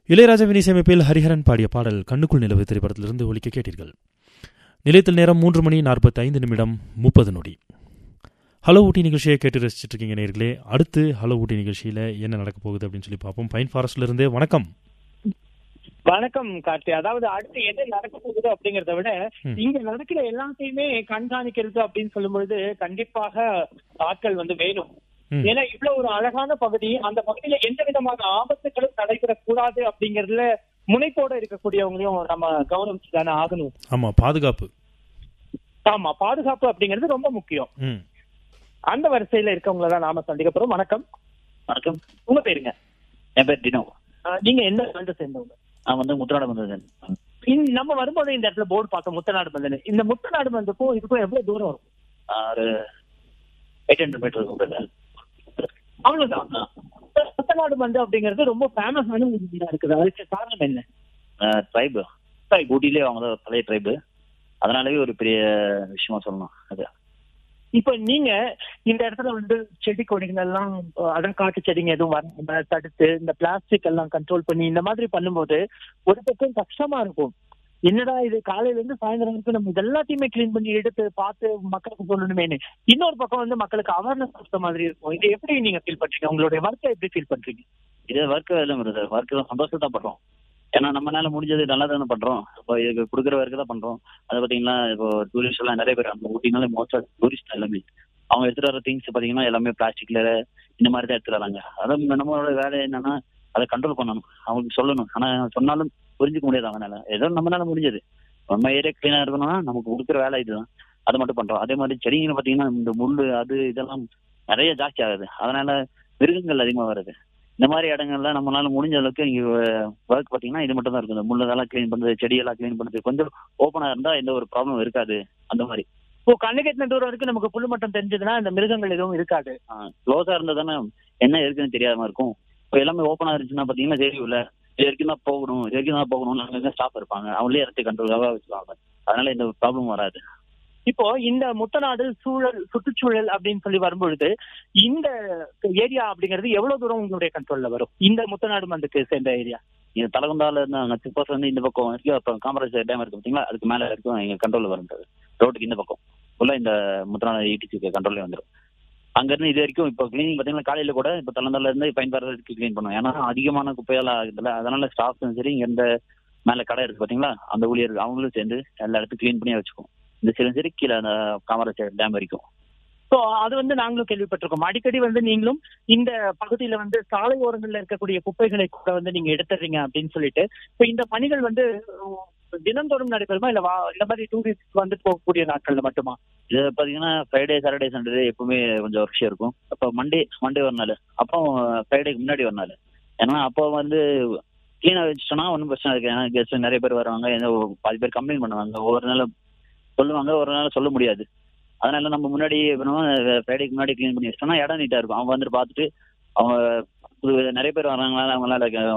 இளையராஜாவின் இசையமைப்பில் ஹரிஹரன் பாடிய பாடல் கண்ணுக்குள் நிலவு திரைப்படத்திலிருந்து ஒலிக்க கேட்டீர்கள் நிலையத்தில் நேரம் மூன்று மணி நாற்பத்தி ஐந்து நிமிடம் முப்பது நொடி ஹலோ ஊட்டி நிகழ்ச்சியை கேட்டு ரசிச்சிட்டு இருக்கீங்க நேர்களே அடுத்து ஹலோ ஊட்டி நிகழ்ச்சியில் என்ன நடக்க போகுது அப்படின்னு சொல்லி பார்ப்போம் பைன் ஃபாரஸ்ட்ல இருந்தே வணக்கம் வணக்கம் கார்த்தி அதாவது அடுத்து எது நடக்க போகுது அப்படிங்கறத விட ம். இங்க நடக்கிற எல்லாத்தையுமே கண்காணிக்கிறது அப்படின்னு சொல்லும்பொழுது கண்டிப்பாக ஆட்கள் வந்து வேணும் ம். ஏன்னா இவ்வளவு ஒரு அழகான பகுதி அந்த பகுதியில எந்த விதமான ஆபத்துகளும் நடைபெறக்கூடாது அப்படிங்கறதுல முனைப்போட இருக்கக்கூடியவங்களையும் நம்ம கவனிச்சு தானே ஆகணும் ஆமா பாதுகாப்பு ஆமா பாதுகாப்பு அப்படிங்கிறது ரொம்ப முக்கியம் ம் அந்த வரிசையில இருக்கவங்கள தான் நாம சந்திக்க போறோம் வணக்கம் வணக்கம் உங்க பேருங்க என் பேர் டினோ ஆஹ் நீங்க என்ன வந்து சேர்ந்தவங்க நான் வந்து முத்துநாடு வந்தது இந்த- நம்ம வரும்போது இந்த இடத்துல போர்டு பார்த்தோம் முத்தநாடு மந்தன் இந்த முத்தநாடு மந்தப்பும் இதுக்கும் எவ்வளவு தூரம் வரும் ஒரு எயிட் ஹண்ட்ரட் மீட்டர் இருக்கும் அவ்வளவுதான் முத்தநாடு மந்து அப்படிங்கிறது ரொம்ப ஃபேமஸான ஒரு வீடா இருக்குது அதுக்கு காரணம் என்ன ட்ரைபு ஊட்டிலே அவங்க தான் பழைய ட்ரைபு அதனாலவே ஒரு பெரிய விஷயமா சொல்லணும் அது இப்ப நீங்க இந்த இடத்துல வந்து செடி கொடிகள் எல்லாம் அஹ், அதான் காட்டு செடிங்க எதுவும் வராம தடுத்து இந்த பிளாஸ்டிக் எல்லாம் கண்ட்ரோல் பண்ணி இந்த மாதிரி பண்ணும்போது ஒரு பக்கம் கஷ்டமா இருக்கும் என்னடா இது காலையில இருந்து சாயந்தரம் வரைக்கும் நம்ம இது எல்லாத்தையுமே க்ளீன் பண்ணி எடுத்து பார்த்து மக்களுக்கு சொல்லணுமேனு இன்னொரு பக்கம் வந்து மக்களுக்கு அவேர்னஸ் கொடுத்த மாதிரி இருக்கும் இது எப்படி நீங்க ஃபீல் பண்றீங்க உங்களுடைய ஒர்க்கை எப்படி ஃபீல் பண்றீங்க இது ஒர்க் இல்லை சார் ஒர்க் சந்தோஷம் தான் பண்றோம் ஏன்னா நம்மளால முடிஞ்சது நல்லா தானே பண்றோம் இப்போ இதுக்கு கொடுக்குற ஒர்க்கு தான் பண்றோம் அது பாத்தீங்கன்னா இப்போ டூரிஸ்ட் எல்லாம் நிறைய பேர் அந்த ஊட்டினாலே மோஸ்டா டூரிஸ்ட் எல்லாமே அவங்க எடுத்துட்டு வர திங்ஸ் பாத்தீங்கன்னா எல்லாமே பிளாஸ்டிக்ல இந்த மாதிரி தான் எடுத்துட்டு வராங்க அதான் நம்மளோட வேலை என்னன்னா அதை கண்ட்ரோல் பண்ணணும் அவங்களுக்கு சொல்லணும் ஆனா சொன்னாலும் புரிஞ்சுக்க முடியாது அவங்களால ஏதோ நம்மளால முடிஞ்சது நம்ம ஏரியா கிளீனா இருக்கணும்னா நமக்கு கொடுக்குற வேலை இதுதான் அதை மட்டும் பண்றோம் அதே மாதிரி செடிங்க பாத்தீங்கன்னா இந்த முள்ளு அது இதெல்லாம் நிறைய ஜாஸ்தி ஆகுது அதனால மிருகங்கள் அதிகமா வருது இந்த மாதிரி இடங்கள்ல நம்மளால முடிஞ்ச அளவுக்கு இங்க ஒர்க் பாத்தீங்கன்னா இது மட்டும் தான் இருக்கும் இந்த முள்ளதெல்லாம் க்ளீன் பண்றது செடியெல்லாம் க்ளீன் பண்றது கொஞ்சம் ஓப்பனா இருந்தா எந்த ஒரு ப்ராப்ளம் இருக்காது அந்த மாதிரி இப்போ கண்ணு கெட்டின தூரம் வரைக்கும் நமக்கு புல்லு மட்டும் தெரிஞ்சதுன்னா இந்த மிருகங்கள் எதுவும் இருக்காது க்ளோஸா இருந்தா தானே என்ன இருக்குன்னு தெரியாம இருக்கும் இப்போ எல்லாமே ஓப்பனா இருந்துச்சுன்னா பாத்தீங்கன்னா தெரியும்ல இது வரைக்கும் தான் போகணும் இது வரைக்கும் தான் போகணும் அங்கே ஸ்டாப் இருப்பாங்க அவங்களே இடத்தை கண்ட்ரோலாக வச்சுருவாங்க அதனால இந்த ப்ராப்ளம் வராது இப்போ இந்த முத்தநாடு சூழல் சுற்றுச்சூழல் அப்படின்னு சொல்லி வரும்பொழுது இந்த ஏரியா அப்படிங்கிறது எவ்வளவு தூரம் உங்களுடைய கண்ட்ரோல்ல வரும் இந்த முத்தநாடு மந்துக்கு சேர்ந்த ஏரியா இது தலகுந்தால இருந்து அங்கே செக் போஸ்ட் வந்து இந்த பக்கம் இருக்கு அப்புறம் காமராஜ் டேம் இருக்கு பார்த்தீங்களா அதுக்கு மேலே இருக்கும் எங்க கண்ட்ரோல் வரும்ன்றது ரோட்டுக்கு இந்த பக்கம் ஃபுல்லாக இந்த முத்திரான இடிச்சு கண்ட்ரோல்லே வந்துடும் அங்கேருந்து இது வரைக்கும் இப்போ கிளீனிங் பார்த்தீங்கன்னா காலையில் கூட இப்போ தலந்தால இருந்து பயன்பாடுறதுக்கு க்ளீன் பண்ணுவோம் ஏன்னா அதிகமான குப்பையெல்லாம் ஆகுதுல்ல அதனால ஸ்டாஃப்ஸும் சரி இங்க இந்த மேலே கடை இருக்கு பார்த்தீங்களா அந்த ஊழியர்கள் அவங்களும் சேர்ந்து எல்லா இடத்துக்கும் க்ளீன் பண்ணி வச்சுக்குவோம் இந்த சைடும் சரி கீழே அந்த காமராஜ் டேம் வரைக்கும் ஸோ அது வந்து நாங்களும் கேள்விப்பட்டிருக்கோம் அடிக்கடி வந்து நீங்களும் இந்த பகுதியில வந்து சாலை ஓரங்கள்ல இருக்கக்கூடிய குப்பைகளை கூட வந்து நீங்க எடுத்துறீங்க அப்படின்னு சொல்லிட்டு இப்போ இந்த பணிகள் வந்து உம், தினந்தோறும் நடைபெறுமா இல்ல வா இந்த மாதிரி டூரிஸ்ட் வந்து போகக்கூடிய நாட்கள்ல மட்டுமா இது பார்த்தீங்கன்னா ஃப்ரைடே சாட்டர்டே சண்டே எப்பவுமே கொஞ்சம் ஒர்க் இருக்கும் அப்போ மண்டே மண்டே ஒரு நாள் அப்போ ஃப்ரைடேக்கு முன்னாடி ஒரு நாள் ஏன்னா அப்போ வந்து க்ளீனாக வச்சுட்டோம்னா ஒன்றும் பிரச்சனை இருக்கு ஏன்னா கெஸ்ட் நிறைய பேர் வருவாங்க ஏதோ பாதி பேர் கம்ப்ளைண்ட் பண்ணுவாங்க ஒரு நாள் சொல்லுவாங்க ஒரு நாள் சொல்ல முடியாது அதனால நம்ம முன்னாடி ஃப்ரைடேக்கு முன்னாடி க்ளீன் பண்ணி வச்சிட்டோம்னா இடம் நீட்டாக இருக்கும் அவங்க வந்துட்டு பார்த்துட்டு அவங்க புது- நிறைய பேர் வராங்களா அவங்களால